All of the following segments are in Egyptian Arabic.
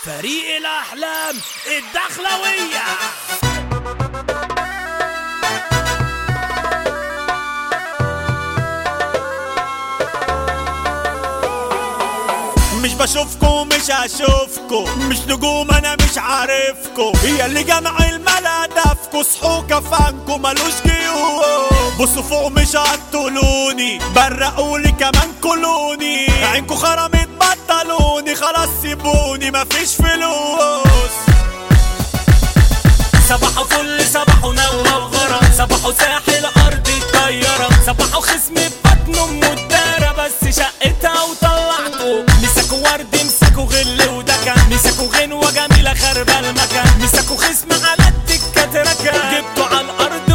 فريق الأحلام الدخلوية مش بشوفكو مش هشوفكو مش نجوم انا مش عارفكو هي اللي جمع الملا دفكو صحوا كفانكو ملوش جيوب بصوا فوق مش هتطولوني برقولي كمان كلوني عينكو خرمت بطلوني خلاص سيبوني مفيش فلوس صباحه فل صباحه نوى وغرام صباحه ساحل ارض الطيارة صباحه خصم بطنه مدارة بس شقتها وطلعته مسكوا ورد مسكوا غل ودكا مسكوا غنوة جميلة خربة المكان مسكوا خصم على الدكة ركا جبته على الارض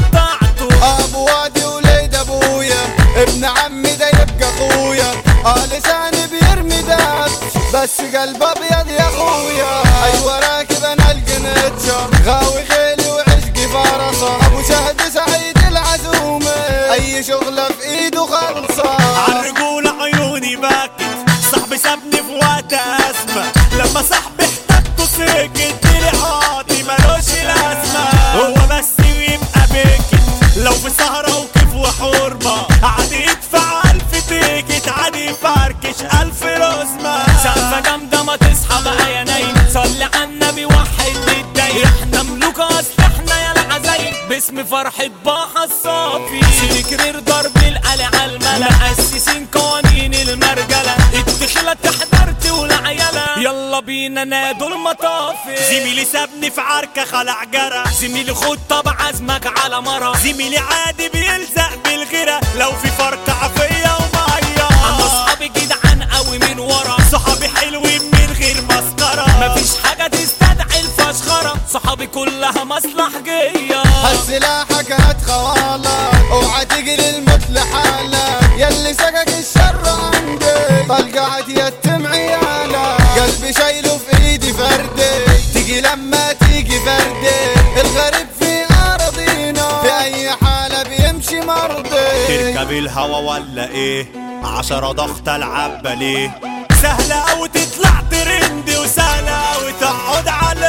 وقطعته ابو وادي وليد ابويا ابن عمي ده يبقى اخويا اه لساني بيرمي دهب بس قلب ابيض يا اخويا ايوه راكب انا القنيتشا غاوي خيلي وعشقي فرصة ابو شهد سعيد العزومة اي شغلة في ايده خلصة عالرجولة عيوني باكت صاحبي سابني في وقت أزمة لما صاحبي احتجته سكت لي عاطي ملوش لازمة هو بس يبقى بكت لو في سهرة وكيف وحرمة عادي يدفع ألف تيكت عادي يفركش ألف رسمة سقفة جامدة ما تصحى بقى يا نايم صلي على النبي وحد الدايم احنا ملوك اصل احنا يا العزايم باسم فرحة باحة الصافي سيدي كرير ضرب القلع على الملا مؤسسين قوانين المرجلة الدخلة تحضرت والعيلة يلا بينا نادوا المطافي زميلي سابني في عركة خلع جرى زميلي خد طب عزمك على مرة زميلي عادي بيلزق بالغيرة لو في فرقة فيا ومية انا اصحابي جدعان قوي من ورا صحابي حلوين من غير مسكرة مفيش حاجة تستدعي الفشخرة صحابي كلها مصلحجية هات سلاحك هات خوالك اوعى تجري الموت لحالك يلي سقك الشر عندي طلقعت يتم عيالك قلبي شايله في ايدي فردي تيجي لما تيجي فردي الغريب في ارضينا في اي حالة بيمشي مرضي تركب الهوا ولا ايه عشرة ضغط العب ليه سهلة اوي تطلع ترند وسهلة اوي تقعد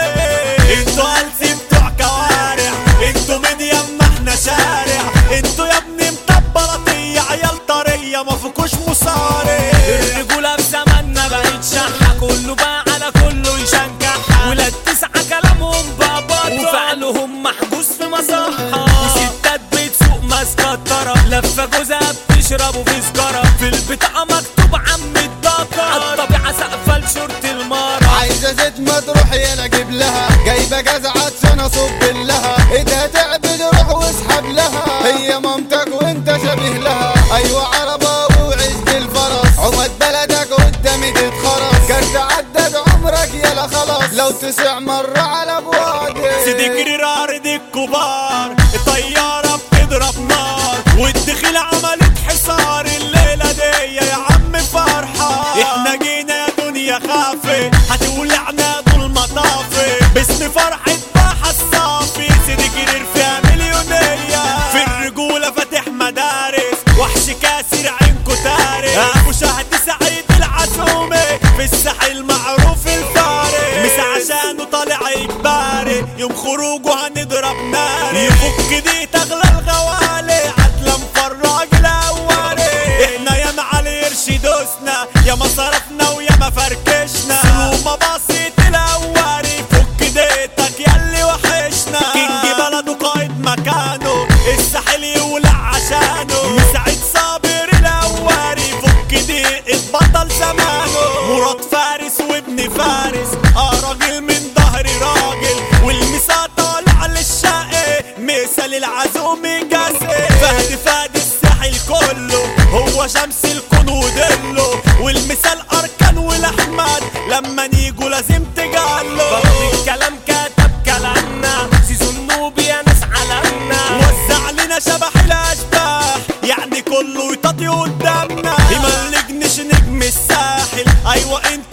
عليه انتوا هلسي بتوع كوارع انتوا ميديم ما احنا شارع انتوا يا ابني مطبلطية عيال طرية ما فيكوش مصارع الرجولة في زماننا بقت شحة كله بقى على كله يشجعها ولاد تسعة كلامهم باباطة وفعلهم محجوز في مصحة وستات بتسوق ماسكة الطرف لفة جوزها بتشربوا في سجارة في البطاقة مكتوب عم الدكر الطبيعة سقفة لشورت المارة عايزة زيت ما تروح يلا جيب لها جايبة جزعة عشان اصب لها ايدها تعبد روح واسحب لها هي مامتك وانت شبيه لها ايوه عربة وعز الفرس عمد بلدك قدامي تتخرس كرت عدد عمرك يلا خلاص لو تسع مرة على بوادي سيدي كرير ارض الكبار الطيارة بتضرب نار والدخيل عملت حصار الليلة دي يا عم فرحة احنا جينا يا دنيا خافي هتولعنا طول مطافي باسم فرحة باحة الصافي سيدي كرير فيها مليونية في الرجولة فاتح مدارس وحش كاسر عينكو تارس ابو شهد سعيد العزومي في الساحل معروف الفارس مش عشانه طالع اجباري يوم خروجه هنضرب نار يفك دي تغلى الغوالي عدلة مفرج الاولي احنا يا معالي قرش دوسنا يا ما صرفنا ويا ما فركشنا سلومة بسيط الاولي فك ديتك ياللي وحشنا كينج بلده قائد مكانه الساحل يولع عشانه مسعد صابر الاولي فك دقيقة بطل زمانه مراد فارس وابن فارس اه راجل من ظهري راجل والمسا طالع للشقي مثل العزوم جاسي فهد فهد الساحل كله هو شمس الكون ودله والمثال اركان والاحمد لما نيجوا لازم تجعله فرد الكلام كتب كلامنا سيزو النوبي يا ناس علمنا وزع لنا شبح الاشباح يعني كله يطاطي قدامنا يملجنش نجم الساحل ايوه انت